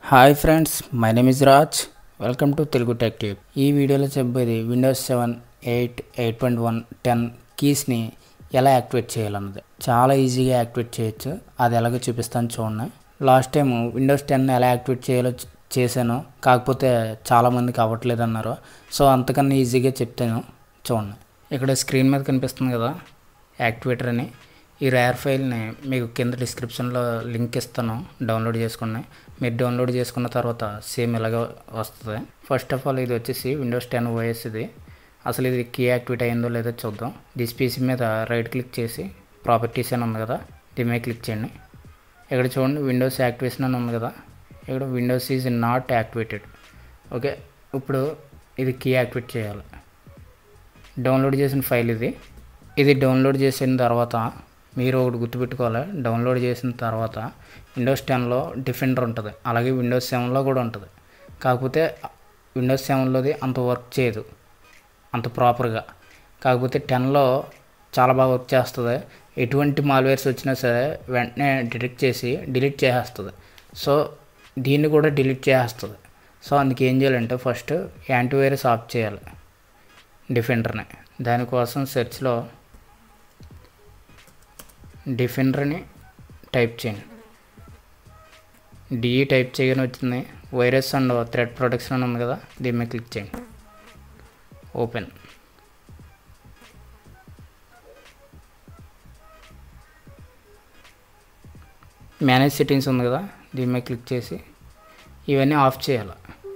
Hi friends my name is Raj welcome to Telugu tech tube ఈ వీడియోలో చెప్పేది windows seven eight eight point one ten కీస్ని ఎలా activate చేయాలన్నది చాలా ఈజీగా యాక్టివేట్ చేయొచ్చు అది ఎలాగో చూపిస్తాను చూడండి లాస్ట్ టైం విండోస్ టెన్ ఎలా యాక్టివేట్ చేయాలో చ- చేశాను కాకపోతే చాలామందికి అవ్వట్లేదు అన్నారు సో అంతకన్నా ఈజీగా చెప్తాను చూడండి ఇక్కడ స్క్రీన్ మీద కనిపిస్తుంది కదా యాక్టివేటర్ అని ఈ రేర్ ఫైల్ని మీకు కింద డిస్క్రిప్షన్లో లింక్ ఇస్తాను డౌన్లోడ్ చేసుకోండి మీరు డౌన్లోడ్ చేసుకున్న తర్వాత సేమ్ ఇలాగ వస్తుంది ఫస్ట్ ఆఫ్ ఆల్ ఇది వచ్చేసి విండోస్ టెన్ ఓఎస్ ఇది అసలు ఇది కీ యాక్టివేట్ అయిందో లేదో చూద్దాం దిస్ పీసీ మీద రైట్ క్లిక్ చేసి ప్రాపర్టీస్ అని ఉంది కదా దీని మీద క్లిక్ చేయండి ఇక్కడ చూడండి విండోస్ యాక్టివేషన్ అని ఉంది కదా ఇక్కడ Windows is not activated okay ఇప్పుడు ఇది కీ యాక్టివేట్ చేయాలి డౌన్లోడ్ చేసిన ఫైల్ ఇది ఇది డౌన్లోడ్ చేసిన తర్వాత మీరు ఒకటి గుర్తుపెట్టుకోవాలి డౌన్లోడ్ చేసిన తర్వాత విండోస్ టెన్లో డిఫెండర్ ఉంటుంది అలాగే విండోస్ సెవెన్లో కూడా ఉంటుంది కాకపోతే విండోస్ సెవెన్లోది అంత వర్క్ చేయదు అంత ప్రాపర్గా కాకపోతే టెన్లో చాలా బాగా వర్క్ చేస్తుంది ఎటువంటి మాల్వేర్స్ వచ్చినా సరే వెంటనే డిటెక్ట్ చేసి డిలీట్ చేసేస్తుంది సో దీన్ని కూడా డిలీట్ చేసేస్తుంది సో అందుకే ఏం చేయాలంటే ఫస్ట్ యాంటీవైరస్ ఆఫ్ చేయాలి డిఫెండర్ని దానికోసం సెర్చ్లో డిఫెండర్ని టైప్ చేయండి డిఈ టైప్ చేయగానే వచ్చింది వైరస్ అండ్ థ్రెడ్ ప్రొటెక్షన్ అని ఉంది కదా దీని మీద క్లిక్ చేయండి ఓపెన్ మేనేజ్ సెట్టింగ్స్ ఉంది కదా దీని మీద క్లిక్ చేసి ఇవన్నీ ఆఫ్ చేయాలి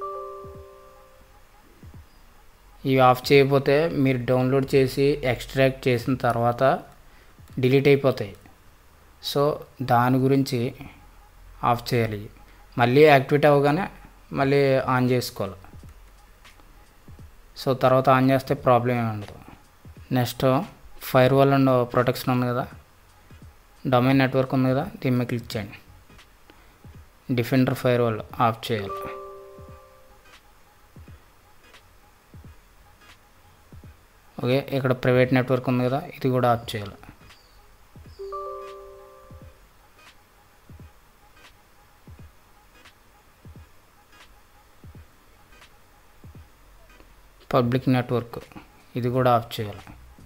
ఇవి ఆఫ్ చేయకపోతే మీరు డౌన్లోడ్ చేసి ఎక్స్ట్రాక్ట్ చేసిన తర్వాత డిలీట్ అయిపోతాయి సో దాని గురించి ఆఫ్ చేయాలి ఇవి. మళ్ళీ యాక్టివేట్ అవ్వగానే మళ్ళీ ఆన్ చేసుకోవాలి సో తర్వాత ఆన్ చేస్తే ప్రాబ్లం ఏమి ఉండదు next firewall and protection ఉంది కదా డొమైన్ నెట్వర్క్ ఉంది కదా దీని మీద క్లిక్ చేయండి డిఫెండర్ ఫైర్ వాల్ ఆఫ్ చేయాలి ఓకే ఇక్కడ ప్రైవేట్ నెట్వర్క్ ఉంది కదా ఇది కూడా ఆఫ్ చేయాలి పబ్లిక్ నెట్వర్క్ ఇది కూడా ఆఫ్ చేయాలి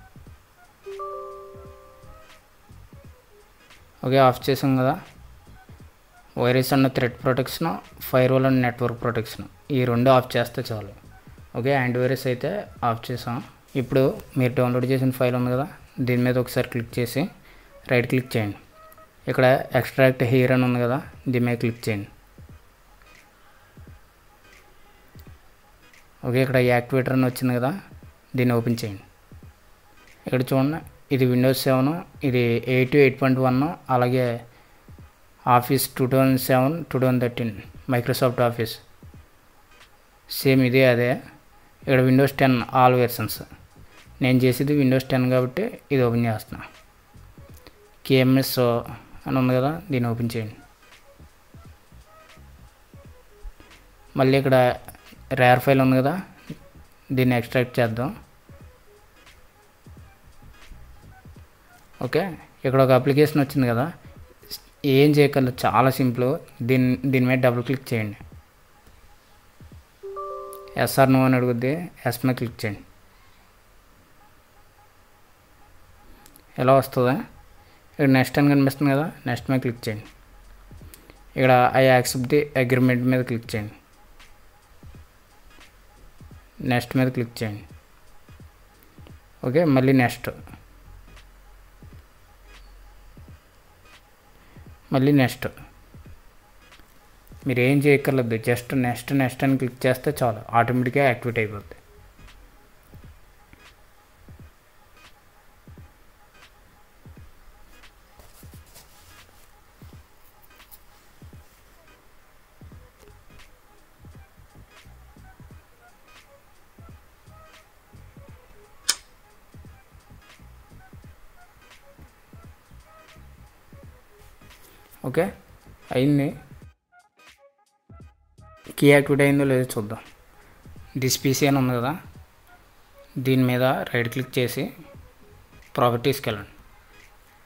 ఓకే ఆఫ్ చేసాం కదా virus and threat protection firewall and network protection ఈ రెండు ఆఫ్ చేస్తే చాలు ఓకే యాంటీ వైరస్ అయితే ఆఫ్ చేసాం ఇప్పుడు మీరు డౌన్లోడ్ చేసిన ఫైల్ ఉంది కదా దీని మీద ఒకసారి క్లిక్ చేసి రైట్ క్లిక్ చేయండి ఇక్కడ ఎక్స్ట్రాక్ట్ హెయిర్ అని ఉంది కదా దీని మీద క్లిక్ చేయండి ఓకే ఇక్కడ యాక్టివేటర్ అని వచ్చింది కదా దీన్ని ఓపెన్ చేయండి ఇక్కడ చూడండి ఇది విండోస్ సెవెన్ ఇది ఎయిట్ ఎయిట్ పాయింట్ వన్ అలాగే Office two thousand seven two thousand thirteen Microsoft Office same ఇదే అదే ఇక్కడ విండోస్ టెన్ ఆల్ వెర్షన్స్ నేను చేసేది విండోస్ టెన్ కాబట్టి ఇది ఓపెన్ చేస్తున్నా కేఎంఎస్ అని ఉంది కదా దీన్ని ఓపెన్ చేయండి మళ్ళీ ఇక్కడ రేర్ ఫైల్ ఉంది కదా దీన్ని ఎక్స్ట్రాక్ట్ చేద్దాం ఓకే ఇక్కడ ఒక అప్లికేషన్ వచ్చింది కదా ఏం చేయగలరు చాలా సింపుల్ దీని దీని మీద డబుల్ క్లిక్ చేయండి ఎస్ఆర్ నో అని అడుగుద్ది ఎస్ మీద క్లిక్ చేయండి ఎలా వస్తుందా ఇక్కడ నెక్స్ట్ అని కనిపిస్తుంది కదా నెక్స్ట్ మీద క్లిక్ చేయండి ఇక్కడ ఐ యాక్సెప్ట్ ది అగ్రిమెంట్ మీద క్లిక్ చేయండి నెక్స్ట్ మీద క్లిక్ చేయండి ఓకే మళ్ళీ నెక్స్ట్ మళ్ళీ నెక్స్ట్ మీరు ఏం చేయక్కర్లేదు జస్ట్ నెక్స్ట్ నెక్స్ట్ అని క్లిక్ చేస్తే చాలు ఆటోమేటిక్గా యాక్టివేట్ అయిపోద్ది ఓకే అయింది కీ యాక్టివేట్ అయిందో లేదో చూద్దాం దిస్ పీసీ అని ఉంది కదా దీని మీద రైట్ క్లిక్ చేసి ప్రాపర్టీస్కి వెళ్ళండి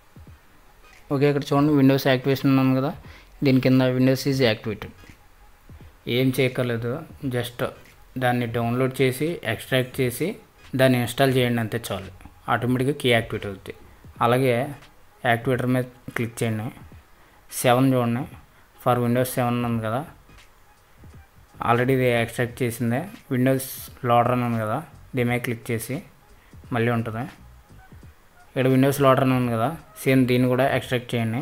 ఓకే ఇక్కడ చూడండి విండోస్ యాక్టివేషన్ ఉంది కదా దీని కింద విండోస్ ఈజ్ యాక్టివేటెడ్ ఏం చేయక్కర్లేదు జస్ట్ దాన్ని డౌన్లోడ్ చేసి ఎక్స్ట్రాక్ట్ చేసి దాన్ని ఇన్స్టాల్ చేయండి అంతే చాలు ఆటోమేటిక్గా కీ యాక్టివేట్ అవుతుంది అలాగే యాక్టివేటర్ మీద క్లిక్ చేయండి సెవెన్ చూడండి ఫర్ విండోస్ సెవెన్ ఉంది కదా ఆల్రెడీ ఇది ఎక్స్ట్రాక్ట్ చేసిందే విండోస్ లోడర్ అని ఉంది కదా దీని మీద క్లిక్ చేసి మళ్ళీ ఉంటుంది ఇక్కడ విండోస్ లోడర్ అని ఉంది కదా సేమ్ దీన్ని కూడా ఎక్స్ట్రాక్ట్ చేయండి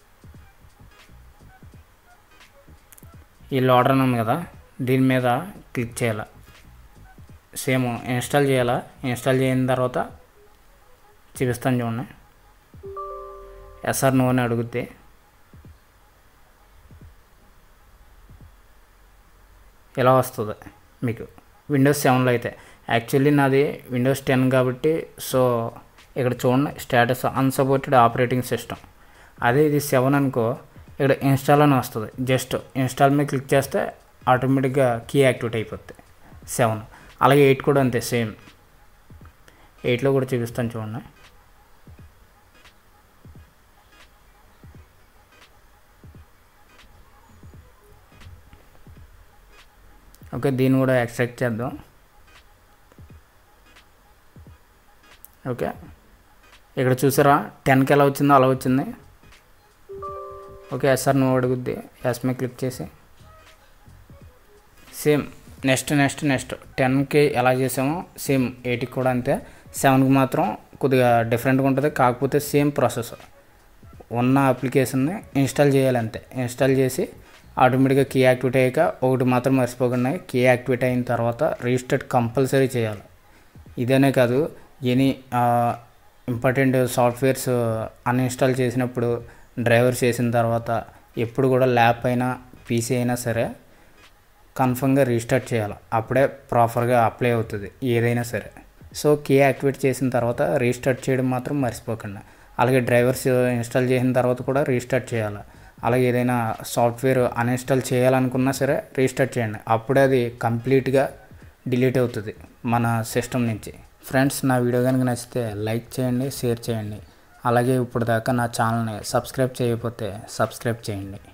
ఈ లోడర్ అని ఉంది కదా దీని మీద క్లిక్ చేయాలి సేమ్ ఇన్స్టాల్ చేయాలా ఇన్స్టాల్ చేసిన తర్వాత చూపిస్తాను చూడండి ఎస్ఆర్ నో అని అడుగుద్ది ఇలా వస్తుంది మీకు విండోస్ సెవెన్లో అయితే యాక్చువల్లీ నాది విండోస్ టెన్ కాబట్టి సో ఇక్కడ చూడండి స్టేటస్ అన్సపోర్టెడ్ ఆపరేటింగ్ సిస్టమ్ అదే ఇది సెవెన్ అనుకో ఇక్కడ ఇన్స్టాల్ అని వస్తుంది జస్ట్ ఇన్స్టాల్ మీద క్లిక్ చేస్తే ఆటోమేటిక్గా కీ యాక్టివేట్ అయిపోద్ది సెవెన్ అలాగే ఎయిట్ కూడా అంతే సేమ్ ఎయిట్లో కూడా చూపిస్తాను చూడండి ఓకే దీన్ని కూడా ఎక్స్ట్రాక్ట్ చేద్దాం ఓకే ఇక్కడ చూసారా టెన్కి ఎలా వచ్చిందో అలా వచ్చింది ఓకే ఎస్ఆర్ నువ్వు అడుగుద్ది ఎస్ మీద క్లిక్ చేసి సేమ్ నెక్స్ట్ నెక్స్ట్ నెక్స్ట్ టెన్కి ఎలా చేసామో సేమ్ ఎయిట్కి కూడా అంతే సెవెన్కి మాత్రం కొద్దిగా డిఫరెంట్గా ఉంటుంది కాకపోతే సేమ్ ప్రాసెస్ ఉన్న అప్లికేషన్ని ఇన్స్టాల్ చేయాలి అంతే ఇన్స్టాల్ చేసి ఆటోమేటిక్గా కీ యాక్టివేట్ అయ్యాక ఒకటి మాత్రం మర్చిపోకుండా కీ యాక్టివేట్ అయిన తర్వాత రిజిస్టర్డ్ కంపల్సరీ చేయాలి ఇదనే కాదు ఎనీ ఇంపార్టెంట్ సాఫ్ట్వేర్స్ అన్ఇన్స్టాల్ చేసినప్పుడు డ్రైవర్ చేసిన తర్వాత ఎప్పుడు కూడా ల్యాప్ అయినా పీసీ అయినా సరే కన్ఫర్మ్గా రీస్టార్ట్ చేయాలి అప్పుడే ప్రాపర్గా అప్లై అవుతుంది ఏదైనా సరే సో కీ యాక్టివేట్ చేసిన తర్వాత రీస్టార్ట్ చేయడం మాత్రం మర్చిపోకండి అలాగే డ్రైవర్స్ ఇన్స్టాల్ చేసిన తర్వాత కూడా రీస్టార్ట్ చేయాలి అలాగే ఏదైనా సాఫ్ట్వేర్ అన్ఇన్స్టాల్ చేయాలనుకున్నా సరే రీస్టార్ట్ చేయండి అప్పుడే అది కంప్లీట్గా డిలీట్ అవుతుంది మన సిస్టమ్ నుంచి ఫ్రెండ్స్ నా వీడియో కనుక నచ్చితే లైక్ చేయండి షేర్ చేయండి అలాగే ఇప్పుడు దాకా నా ఛానల్ని సబ్స్క్రైబ్ చేయకపోతే సబ్స్క్రైబ్ చేయండి